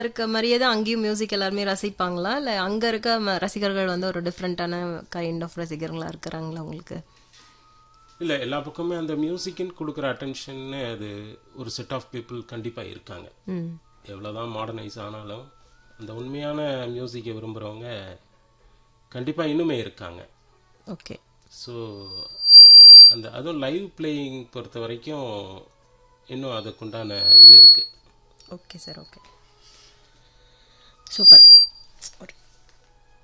இருக்க மாதிரியே தான் அங்கேயும் மியூசிக் எல்லாருமே ரசிப்பாங்களா இல்லை அங்கே இருக்க ம- ரசிகர்கள் வந்து ஒரு டிஃப்ரெண்ட்டான கைண்ட் ஆஃப் ரசிகர்களா இருக்கிறாங்களா உங்களுக்கு இல்லை எல்லா பக்கமே அந்த மியூசிக்குன்னு கொடுக்குற அட்டென்ஷன்னு அது ஒரு செட் ஆஃப் பீப்புள் கண்டிப்பாக இருக்காங்க ம் எவ்வளோதான் மாடர்னைஸ் ஆனாலும் அந்த உண்மையான மியூசிக்கை விரும்புகிறவங்க கண்டிப்பாக இன்னுமே இருக்காங்க ஓகே ஸோ அந்த அதுவும் லைவ் பிளேயிங் பொறுத்த வரைக்கும் இன்னும் அதுக்குண்டான இது இருக்குது ஓகே சார் ஓகே சூப்பர் ஒரு